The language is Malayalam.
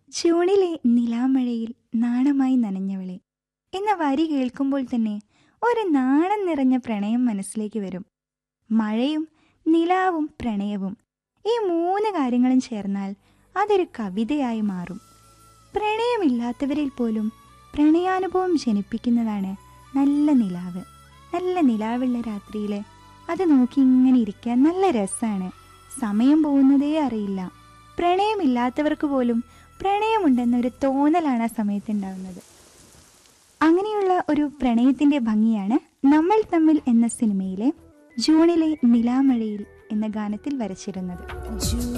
ജൂണിലെ നിലാമഴയിൽ നാണമായി നനഞ്ഞവളെ എന്ന വരി കേൾക്കുമ്പോൾ തന്നെ ഒരു നാണം നിറഞ്ഞ പ്രണയം മനസ്സിലേക്ക് വരും മഴയും നിലാവും പ്രണയവും ഈ മൂന്ന് കാര്യങ്ങളും ചേർന്നാൽ അതൊരു കവിതയായി മാറും പ്രണയമില്ലാത്തവരിൽ പോലും പ്രണയാനുഭവം ജനിപ്പിക്കുന്നതാണ് നല്ല നിലാവ് നല്ല നിലാവുള്ള രാത്രിയിൽ അത് നോക്കി ഇങ്ങനെ ഇരിക്കാൻ നല്ല രസമാണ് സമയം പോകുന്നതേ അറിയില്ല പ്രണയമില്ലാത്തവർക്ക് പോലും പ്രണയമുണ്ടെന്നൊരു തോന്നലാണ് ആ സമയത്ത് ഉണ്ടാകുന്നത് അങ്ങനെയുള്ള ഒരു പ്രണയത്തിന്റെ ഭംഗിയാണ് നമ്മൾ തമ്മിൽ എന്ന സിനിമയിലെ ജൂണിലെ നിലാമഴയിൽ എന്ന ഗാനത്തിൽ വരച്ചിരുന്നത് ജൂൺ